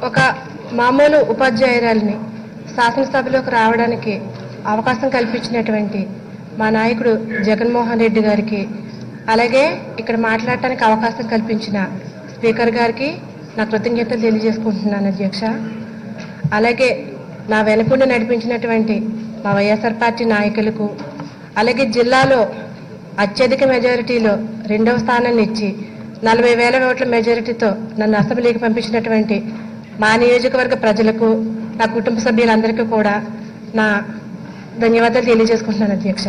ఒక మామూలు ఉపాధ్యాయురాలిని శాసనసభలోకి రావడానికి అవకాశం కల్పించినటువంటి మా నాయకుడు జగన్మోహన్ రెడ్డి గారికి అలాగే ఇక్కడ మాట్లాడటానికి అవకాశం కల్పించిన స్పీకర్ గారికి నా కృతజ్ఞతలు తెలియజేసుకుంటున్నాను అధ్యక్ష అలాగే నా వెనుకుండి నడిపించినటువంటి మా వైఎస్ఆర్ పార్టీ నాయకులకు అలాగే జిల్లాలో అత్యధిక మెజారిటీలో రెండవ స్థానాన్ని ఇచ్చి నలభై వేల ఓట్ల మెజారిటీతో నన్ను అసెంబ్లీకి పంపించినటువంటి మా నియోజకవర్గ ప్రజలకు నా కుటుంబ సభ్యులందరికీ కూడా నా ధన్యవాదాలు తెలియజేసుకుంటున్నాను అధ్యక్ష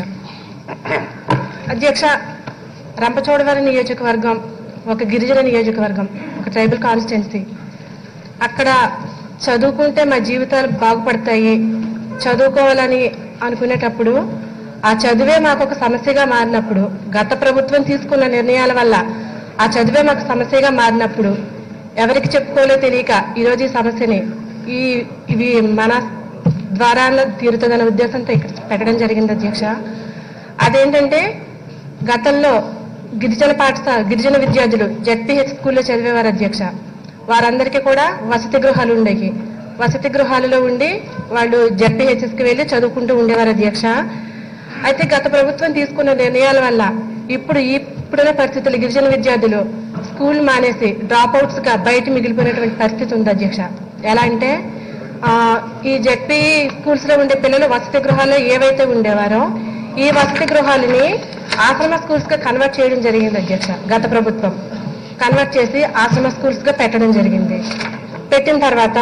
అధ్యక్ష రంపచోడవరం నియోజకవర్గం ఒక గిరిజన నియోజకవర్గం ఒక ట్రైబల్ కాన్స్టిట్యున్సీ అక్కడ చదువుకుంటే మా జీవితాలు బాగుపడతాయి చదువుకోవాలని అనుకునేటప్పుడు ఆ చదువే మాకు ఒక సమస్యగా మారినప్పుడు గత ప్రభుత్వం తీసుకున్న నిర్ణయాల వల్ల ఆ చదువే మాకు సమస్యగా మారినప్పుడు ఎవరికి చెప్పుకోలే తెలియక ఈరోజు ఈ సమస్యని ఈ ఇవి మన ద్వారా తీరుతుందనే ఉద్దేశంతో ఇక్కడ పెట్టడం జరిగింది అధ్యక్ష అదేంటంటే గతంలో గిరిజన పాఠశాల గిరిజన విద్యార్థులు జెడ్పీహెచ్ స్కూల్లో చదివేవారు అధ్యక్ష వారందరికీ కూడా వసతి గృహాలు ఉండేవి వసతి గృహాలలో ఉండి వాళ్ళు జెడ్పీహెచ్ఎస్కి వెళ్ళి చదువుకుంటూ ఉండేవారు అధ్యక్ష అయితే గత ప్రభుత్వం తీసుకున్న నిర్ణయాల వల్ల ఇప్పుడు ఇప్పుడున్న పరిస్థితులు గిరిజన విద్యార్థులు స్కూల్ మానేసి డ్రాప్ అవుట్స్ గా బయట మిగిలిపోయినటువంటి పరిస్థితి ఉంది అధ్యక్ష ఎలా అంటే ఆ, ఈ జెడ్పీ స్కూల్స్ లో ఉండే పిల్లలు వసతి గృహాల్లో ఏవైతే ఉండేవారో ఈ వసతి గృహాలని ఆశ్రమ స్కూల్స్ గా కన్వర్ట్ చేయడం జరిగింది అధ్యక్ష గత ప్రభుత్వం కన్వర్ట్ చేసి ఆశ్రమ స్కూల్స్ గా పెట్టడం జరిగింది పెట్టిన తర్వాత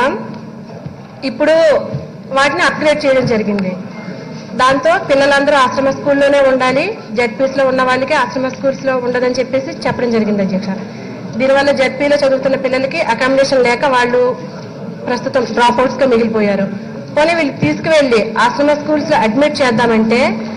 ఇప్పుడు వాటిని అప్గ్రేడ్ చేయడం జరిగింది దాంతో పిల్లలందరూ ఆశ్రమ స్కూల్లోనే ఉండాలి జెడ్పీస్ లో ఉన్న వాళ్ళకి ఆశ్రమ స్కూల్స్ లో ఉండదని చెప్పేసి చెప్పడం జరిగింది అధ్యక్ష దీనివల్ల జెడ్పీలో చదువుతున్న పిల్లలకి అకామిడేషన్ లేక వాళ్ళు ప్రస్తుతం డ్రాప్ అవుట్స్ గా మిగిలిపోయారు పోనీ వీళ్ళు తీసుకువెళ్ళి ఆశ్రమ స్కూల్స్ లో అడ్మిట్ చేద్దామంటే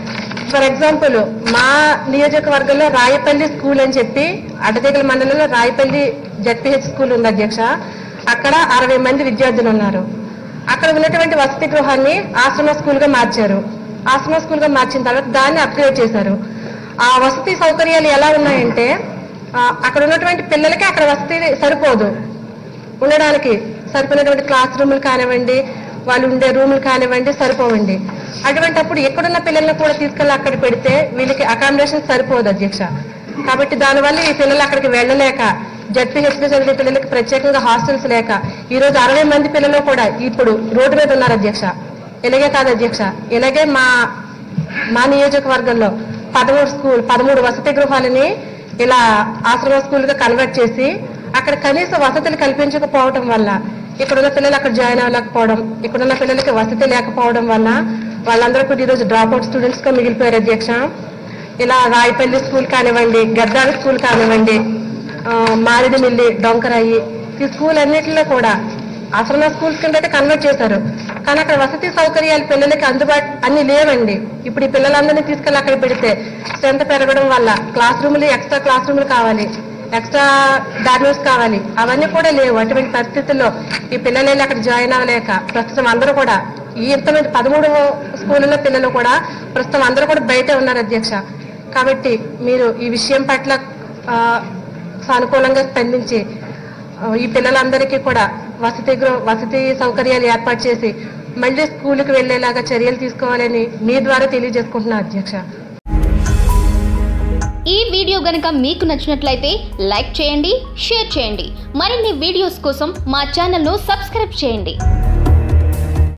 ఫర్ ఎగ్జాంపుల్ మా నియోజకవర్గంలో రాయపల్లి స్కూల్ అని చెప్పి అడతీగల మండలంలో రాయపల్లి జెడ్పీహెచ్ స్కూల్ ఉంది అధ్యక్ష అక్కడ అరవై మంది విద్యార్థులు ఉన్నారు అక్కడ ఉన్నటువంటి వసతి గృహాన్ని ఆశ్రమ స్కూల్ గా మార్చారు ఆశ్రమ స్కూల్ గా మార్చిన తర్వాత దాన్ని అప్గ్రేడ్ చేశారు ఆ వసతి సౌకర్యాలు ఎలా ఉన్నాయంటే ఆ, అక్కడ ఉన్నటువంటి పిల్లలకి అక్కడ వసతి సరిపోదు ఉండడానికి సరిపోయినటువంటి క్లాస్ రూములు కానివ్వండి వాళ్ళు ఉండే రూములు కానివ్వండి సరిపోవండి అటువంటి అప్పుడు ఎక్కడున్న పిల్లల్ని కూడా తీసుకెళ్ళి అక్కడ పెడితే వీళ్ళకి అకామిడేషన్ సరిపోదు అధ్యక్ష కాబట్టి దానివల్ల ఈ పిల్లలు అక్కడికి వెళ్ళలేక జడ్పీహెచ్ లో చదివే పిల్లలకి ప్రత్యేకంగా హాస్టల్స్ లేక ఈ రోజు అరవై మంది పిల్లలు కూడా ఇప్పుడు రోడ్డు మీద ఉన్నారు అధ్యక్ష ఇలాగే కాదు అధ్యక్ష ఇలాగే మా మా నియోజకవర్గంలో పదమూడు స్కూల్ పదమూడు వసతి గృహాలని ఇలా ఆశ్రమ స్కూల్ గా కన్వర్ట్ చేసి అక్కడ కనీస వసతులు కల్పించకపోవడం వల్ల ఇక్కడున్న పిల్లలు అక్కడ జాయిన్ అవ్వలేకపోవడం ఇక్కడున్న పిల్లలకి వసతి లేకపోవడం వల్ల వాళ్ళందరూ కూడా ఈరోజు డ్రాప్ అవుట్ స్టూడెంట్స్ గా మిగిలిపోయారు అధ్యక్ష ఇలా రాయపల్లి స్కూల్ కానివ్వండి గద్దాల స్కూల్ కానివ్వండి ఆ, మారేడుమిల్లి డొంకరాయి ఈ స్కూల్ అన్నిటిలో కూడా ఆశ్రమ స్కూల్స్ కింద అయితే కన్వర్ట్ చేశారు కానీ అక్కడ వసతి సౌకర్యాలు పిల్లలకి అందుబాటు అన్ని లేవండి ఇప్పుడు ఈ పిల్లలందరినీ తీసుకెళ్ళి అక్కడ పెడితే స్ట్రెంత్ పెరగడం వల్ల క్లాస్ రూములు ఎక్స్ట్రా క్లాస్ రూములు కావాలి ఎక్స్ట్రా డార్మెట్స్ కావాలి అవన్నీ కూడా లేవు అటువంటి పరిస్థితుల్లో ఈ పిల్లలు వెళ్ళి అక్కడ జాయిన్ అవ్వలేక ప్రస్తుతం అందరూ కూడా ఈ ఇంతమంది పదమూడు స్కూళ్ళలో పిల్లలు కూడా ప్రస్తుతం అందరూ కూడా బయటే ఉన్నారు అధ్యక్ష కాబట్టి మీరు ఈ విషయం పట్ల ఆ, సానుకూలంగా స్పందించి ఆ, ఈ పిల్లలందరికీ కూడా వసతి గృహ వసతి సౌకర్యాలు ఏర్పాటు చేసి మళ్ళీ స్కూల్కి వెళ్ళేలాగా చర్యలు తీసుకోవాలని మీ ద్వారా తెలియజేసుకుంటున్నా అధ్యక్ష ఈ వీడియో గనక మీకు నచ్చినట్లయితే లైక్ చేయండి షేర్ చేయండి మరిన్ని వీడియోస్ కోసం మా ఛానల్ను సబ్స్క్రైబ్ చేయండి